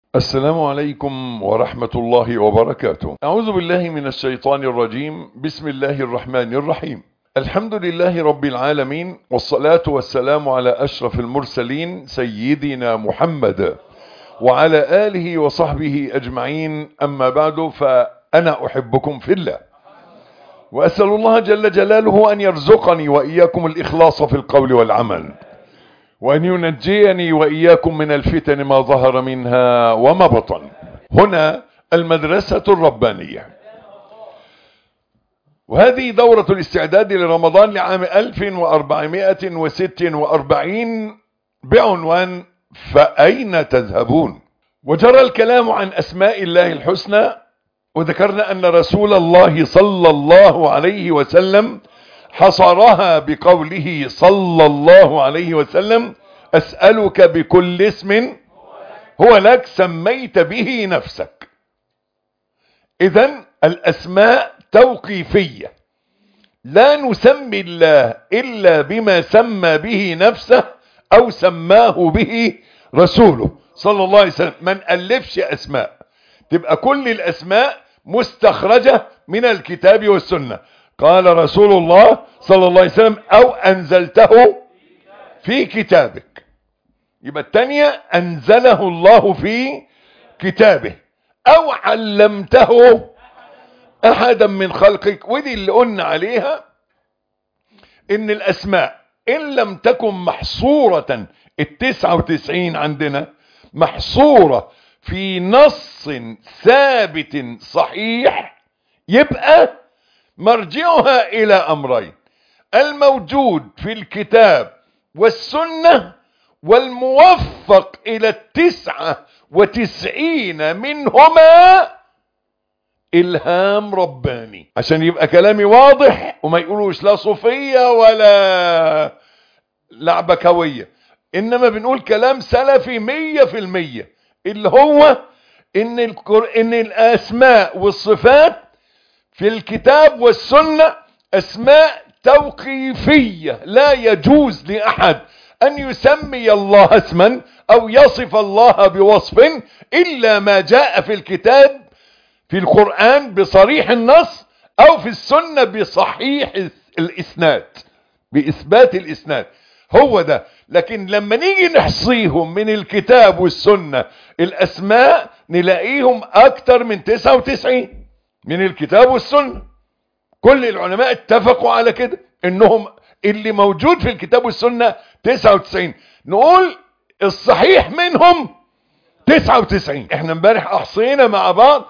السلام عليكم ورحمة الله وبركاته أعوذ بالله من الشيطان الرجيم بسم الله الرحمن الرحيم الحمد لله رب العالمين والصلاة والسلام على أشرف المرسلين سيدنا محمد وعلى آله وصحبه أجمعين أما بعد فأنا أحبكم في الله وأسأل الله جل جلاله أن يرزقني وإياكم الإخلاص في القول والعمل وأن ينجيني وإياكم من الفتن ما ظهر منها وما بطن هنا المدرسة الربانية وهذه دورة الاستعداد لرمضان لعام 1446 بعنوان فأين تذهبون وجرى الكلام عن أسماء الله الحسنى وذكرنا أن رسول الله صلى الله عليه وسلم حصرها بقوله صلى الله عليه وسلم أسألك بكل اسم هو لك سميت به نفسك إذا الأسماء توقيفية لا نسمي الله إلا بما سمى به نفسه أو سماه به رسوله صلى الله عليه وسلم من ألفش أسماء تبقى كل الأسماء مستخرجة من الكتاب والسنة قال رسول الله صلى الله عليه وسلم أو أنزلته في كتابك يبقى الثانية أنزله الله في كتابه أو علمته أحدا من خلقك ودي اللي قلنا عليها إن الأسماء إن لم تكن محصورة التسعة وتسعين عندنا محصورة في نص ثابت صحيح يبقى مرجعها إلى أمرين الموجود في الكتاب والسنة والموفق إلى التسعة وتسعين منهما إلهام رباني عشان يبقى كلامي واضح وما يقولوش لا صوفية ولا لعبكوية إنما بنقول كلام سلفي مية في المية اللي هو إن, الكر... إن الأسماء والصفات في الكتاب والسنة أسماء توقيفية لا يجوز لأحد أن يسمي الله اسما أو يصف الله بوصف إلا ما جاء في الكتاب في القرآن بصريح النص أو في السنة بصحيح الإسناد بإثبات الإسناد هو ده لكن لما نيجي نحصيهم من الكتاب والسنة الأسماء نلاقيهم أكتر من 99 من الكتاب والسنة كل العلماء اتفقوا على كده انهم اللي موجود في الكتاب والسنة 99 نقول الصحيح منهم 99 احنا امبارح احصينا مع بعض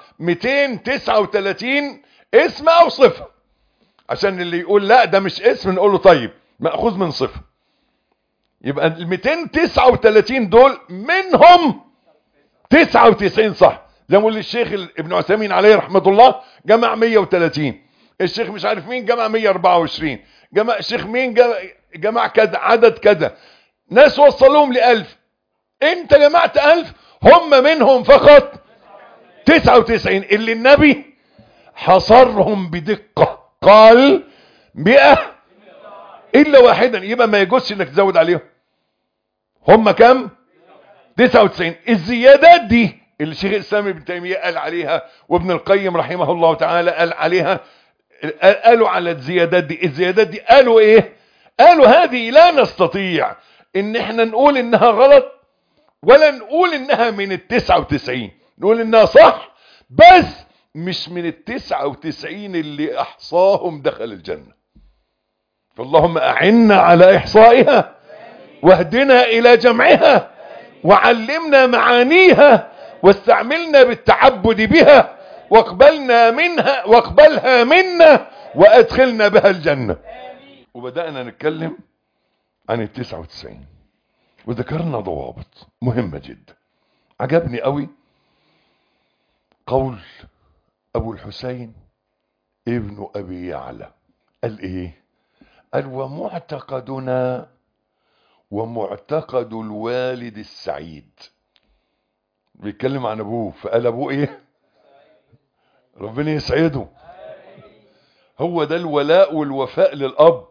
239 اسم او صفة عشان اللي يقول لا ده مش اسم نقول له طيب مأخوذ من صفة يبقى ال 239 دول منهم 99 صح زي ما بقول الشيخ ابن عثيمين عليه رحمة الله جمع 130 الشيخ مش عارف مين جمع 124 جمع الشيخ مين جمع كذا عدد كذا ناس وصلوهم لألف انت جمعت ألف هم منهم فقط 99 اللي النبي حصرهم بدقة قال مئة إلا واحدا يبقى ما يجوزش انك تزود عليهم هم كم 99 الزيادات دي اللي الشيخ الاسلام ابن تيميه قال عليها وابن القيم رحمه الله تعالى قال عليها قالوا على الزيادات دي الزيادات دي قالوا ايه قالوا هذه لا نستطيع ان احنا نقول انها غلط ولا نقول انها من التسعة وتسعين نقول انها صح بس مش من التسعة وتسعين اللي احصاهم دخل الجنة فاللهم اعنا على احصائها واهدنا الى جمعها وعلمنا معانيها واستعملنا بالتعبد بها واقبلنا منها واقبلها منا وادخلنا بها الجنة وبدأنا نتكلم عن التسعة وتسعين وذكرنا ضوابط مهمة جدا عجبني قوي قول ابو الحسين ابن ابي يعلى قال ايه قال ومعتقدنا ومعتقد الوالد السعيد بيتكلم عن ابوه فقال ابوه ايه ربنا يسعده هو ده الولاء والوفاء للاب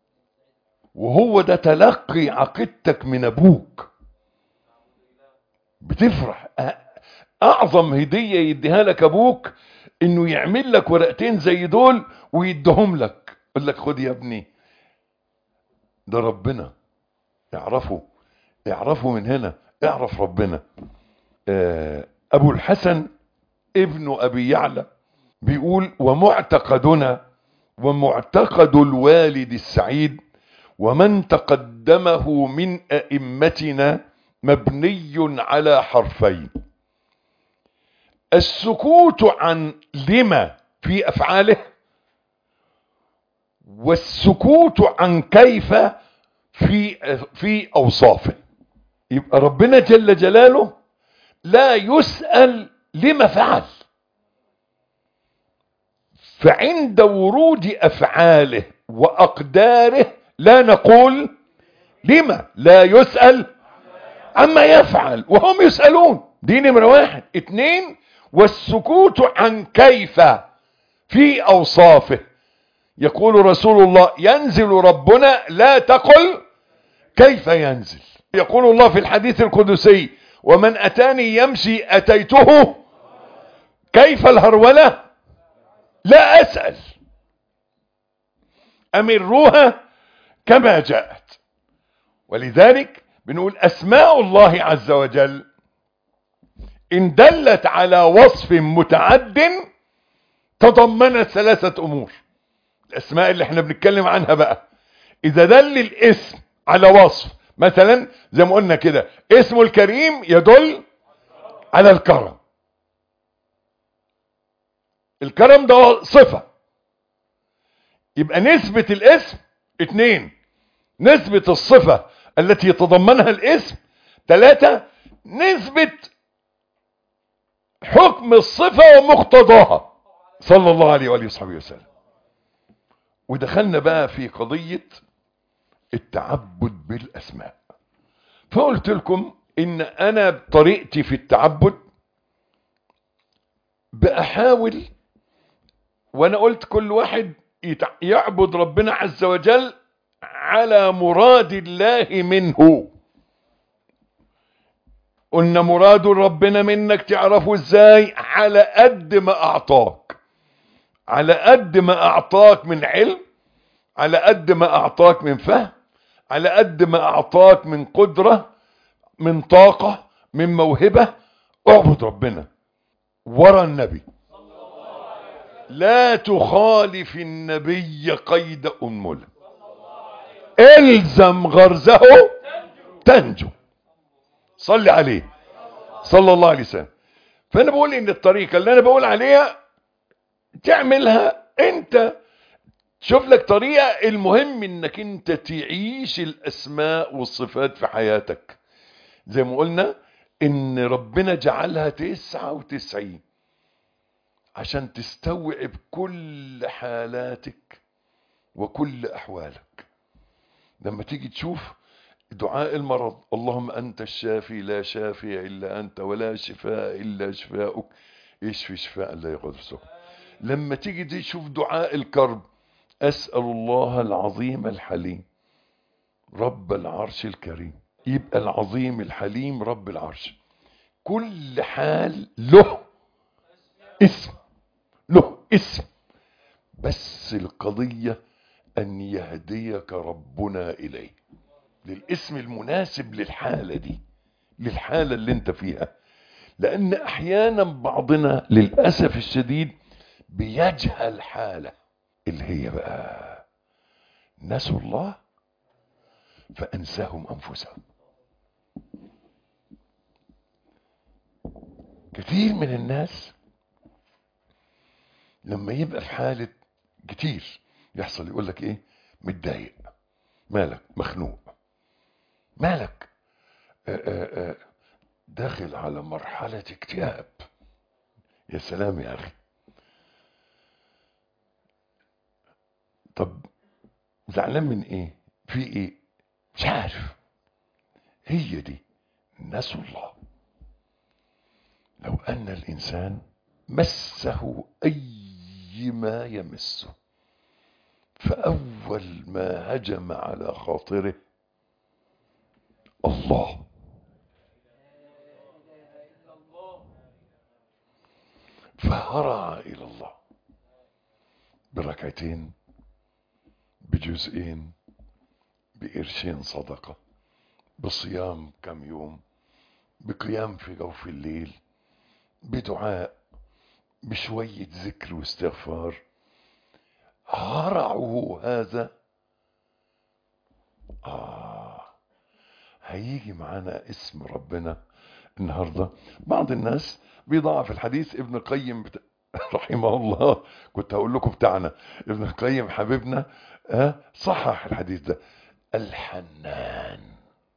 وهو ده تلقي عقيدتك من ابوك بتفرح أ- اعظم هدية يديها لك ابوك انه يعمل لك ورقتين زي دول ويديهم لك يقول لك خد يا ابني ده ربنا اعرفه اعرفه من هنا اعرف ربنا آه، ابو الحسن ابن ابي يعلى بيقول ومعتقدنا ومعتقد الوالد السعيد ومن تقدمه من ائمتنا مبني على حرفين السكوت عن لما في افعاله والسكوت عن كيف في في اوصافه يبقى ربنا جل جلاله لا يسأل لما فعل فعند ورود افعاله واقداره لا نقول لما لا يسأل عما يفعل وهم يسألون دي نمرة واحد اتنين والسكوت عن كيف في اوصافه يقول رسول الله ينزل ربنا لا تقل كيف ينزل يقول الله في الحديث القدسي ومن اتاني يمشي اتيته كيف الهرولة لا اسأل امروها كما جاءت ولذلك بنقول اسماء الله عز وجل ان دلت على وصف متعد تضمنت ثلاثة امور الاسماء اللي احنا بنتكلم عنها بقى اذا دل الاسم على وصف مثلا زي ما قلنا كده اسمه الكريم يدل على الكرم الكرم ده صفة يبقى نسبة الاسم اتنين نسبة الصفة التي يتضمنها الاسم ثلاثة نسبة حكم الصفة ومقتضاها صلى الله عليه وآله وصحبه وسلم ودخلنا بقى في قضية التعبد بالأسماء فقلت لكم إن أنا بطريقتي في التعبد بأحاول وأنا قلت كل واحد يتع- يعبد ربنا عز وجل على مراد الله منه قلنا مراد ربنا منك تعرفه ازاي على قد ما اعطاك على قد ما اعطاك من علم على قد ما اعطاك من فهم على قد ما اعطاك من قدرة من طاقة من موهبة اعبد ربنا ورا النبي لا تخالف النبي قيد انمله الزم غرزه تنجو صلي عليه صلى الله عليه وسلم فانا بقول ان الطريقة اللي انا بقول عليها تعملها انت شوف لك طريقة المهم انك انت تعيش الاسماء والصفات في حياتك زي ما قلنا ان ربنا جعلها تسعة وتسعين عشان تستوعب كل حالاتك وكل احوالك لما تيجي تشوف دعاء المرض اللهم أنت الشافي لا شافي إلا أنت ولا شفاء إلا شفاؤك اشفي شفاء لا يغادر سقما لما تيجي تشوف دعاء الكرب أسأل الله العظيم الحليم رب العرش الكريم يبقى العظيم الحليم رب العرش كل حال له اسم له اسم بس القضية أن يهديك ربنا إليه للاسم المناسب للحالة دي للحالة اللي انت فيها لأن أحيانا بعضنا للأسف الشديد بيجهل حالة اللي هي بقى نسوا الله فأنساهم أنفسهم كتير من الناس لما يبقى في حالة كتير يحصل يقول لك ايه متضايق مالك مخنوق مالك آآ آآ داخل على مرحلة اكتئاب يا سلام يا اخي طب زعلان من ايه في ايه مش عارف هي دي نسوا الله لو ان الانسان مسه اي ما يمسه فاول ما هجم على خاطره الله فهرع الى الله بركعتين بجزئين بقرشين صدقة بصيام كم يوم بقيام في جوف الليل بدعاء بشوية ذكر واستغفار هرعه هذا آه هيجي معانا اسم ربنا النهاردة بعض الناس بيضعف الحديث ابن القيم بتا... رحمه الله كنت هقول لكم بتاعنا ابن القيم حبيبنا أه صحح الحديث ده الحنان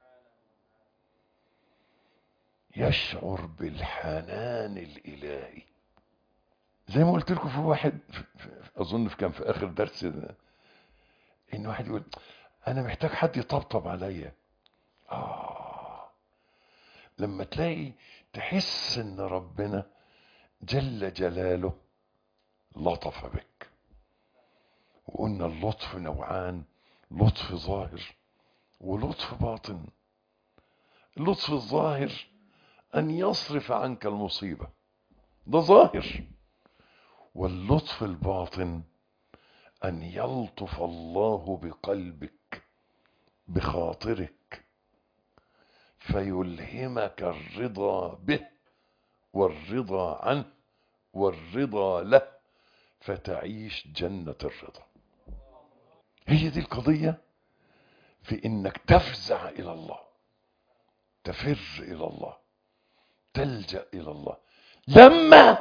يشعر بالحنان الإلهي زي ما قلت لكم في واحد في في أظن في كان في آخر درس ده إن واحد يقول أنا محتاج حد يطبطب عليا آه لما تلاقي تحس إن ربنا جل جلاله لطف بك وقلنا اللطف نوعان لطف ظاهر ولطف باطن اللطف الظاهر أن يصرف عنك المصيبة ده ظاهر واللطف الباطن أن يلطف الله بقلبك بخاطرك فيلهمك الرضا به والرضا عنه والرضا له فتعيش جنة الرضا هي دي القضية في انك تفزع الى الله تفر الى الله تلجأ الى الله لما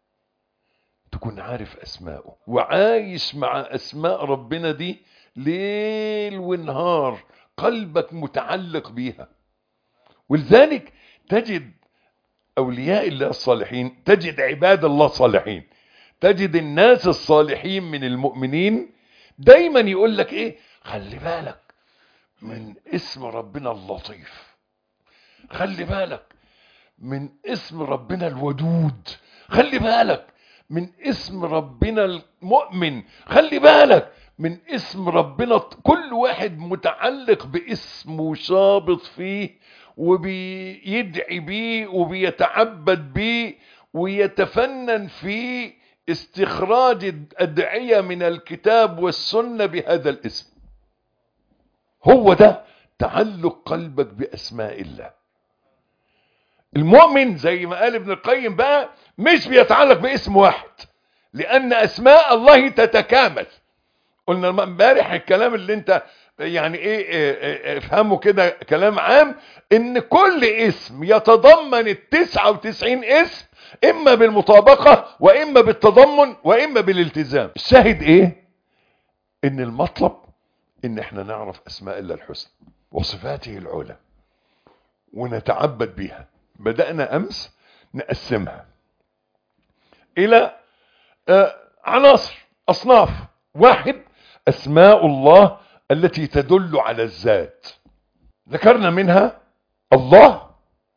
تكون عارف اسماءه وعايش مع اسماء ربنا دي ليل ونهار قلبك متعلق بيها ولذلك تجد اولياء الله الصالحين تجد عباد الله الصالحين تجد الناس الصالحين من المؤمنين دايما يقول لك ايه خلي بالك من اسم ربنا اللطيف خلي بالك من اسم ربنا الودود خلي بالك من اسم ربنا المؤمن خلي بالك من اسم ربنا كل واحد متعلق باسم وشابط فيه وبيدعي بيه وبيتعبد بيه ويتفنن في استخراج الأدعية من الكتاب والسنة بهذا الاسم هو ده تعلق قلبك بأسماء الله المؤمن زي ما قال ابن القيم بقى مش بيتعلق باسم واحد لأن أسماء الله تتكامل قلنا امبارح الكلام اللي انت يعني ايه افهمه كده كلام عام ان كل اسم يتضمن التسعة وتسعين اسم اما بالمطابقة واما بالتضمن واما بالالتزام الشاهد ايه ان المطلب ان احنا نعرف اسماء الله الحسنى وصفاته العلى ونتعبد بها بدأنا امس نقسمها الى عناصر اصناف واحد اسماء الله التي تدل على الذات ذكرنا منها الله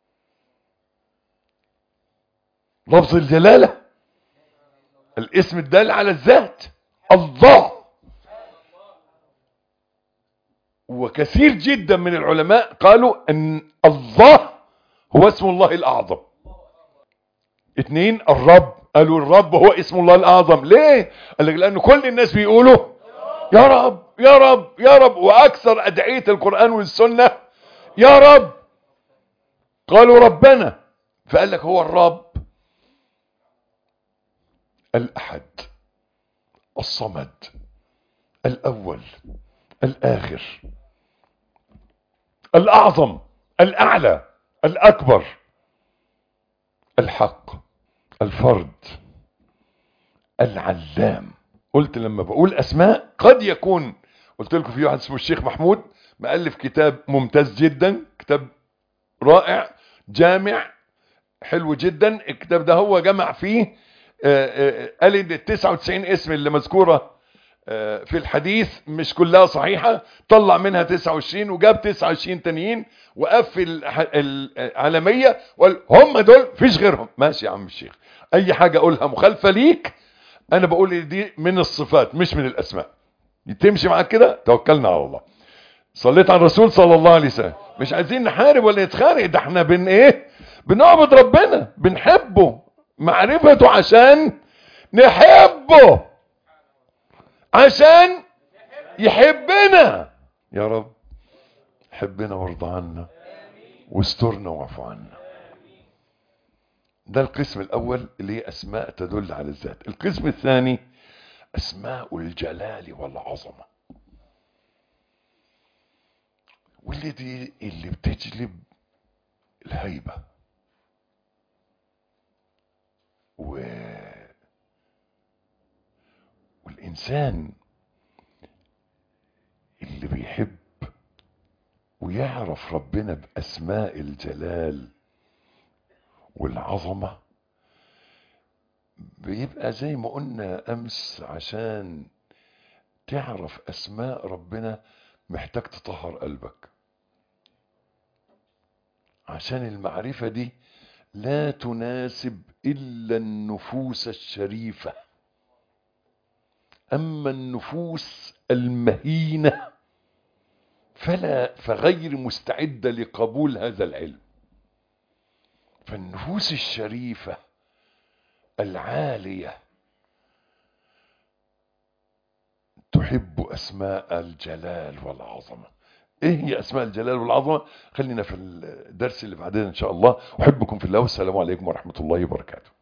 لفظ الجلالة الاسم الدال على الذات الله وكثير جدا من العلماء قالوا ان الله هو اسم الله الاعظم اثنين الرب قالوا الرب هو اسم الله الاعظم ليه قال لك لان كل الناس بيقولوا يا رب يا رب يا رب واكثر ادعية القرآن والسنة يا رب قالوا ربنا فقال لك هو الرب الاحد الصمد الاول الاخر الاعظم الاعلى الاكبر الحق الفرد العلام قلت لما بقول اسماء قد يكون قلت لكم في واحد اسمه الشيخ محمود مؤلف كتاب ممتاز جدا كتاب رائع جامع حلو جدا الكتاب ده هو جمع فيه قال ان ال 99 اسم اللي مذكوره في الحديث مش كلها صحيحة طلع منها 29 وجاب 29 تانيين وقفل العالمية وقال هم دول فيش غيرهم ماشي يا عم الشيخ اي حاجة اقولها مخالفة ليك انا بقول دي من الصفات مش من الاسماء تمشي معاك كده توكلنا على الله صليت على الرسول صلى الله عليه وسلم مش عايزين نحارب ولا نتخانق ده احنا بن ايه بنعبد ربنا بنحبه معرفته عشان نحبه عشان يحبنا يا رب حبنا وارضى عنا واسترنا واعف عنا ده القسم الاول اللي هي اسماء تدل على الذات القسم الثاني اسماء الجلال والعظمه واللي دي اللي بتجلب الهيبه و والإنسان اللي بيحب ويعرف ربنا بأسماء الجلال والعظمة بيبقى زي ما قلنا أمس عشان تعرف أسماء ربنا محتاج تطهر قلبك عشان المعرفة دي لا تناسب إلا النفوس الشريفة أما النفوس المهينة فلا فغير مستعدة لقبول هذا العلم فالنفوس الشريفة العالية تحب أسماء الجلال والعظمة ايه هي اسماء الجلال والعظمة خلينا في الدرس اللي بعدين ان شاء الله احبكم في الله والسلام عليكم ورحمة الله وبركاته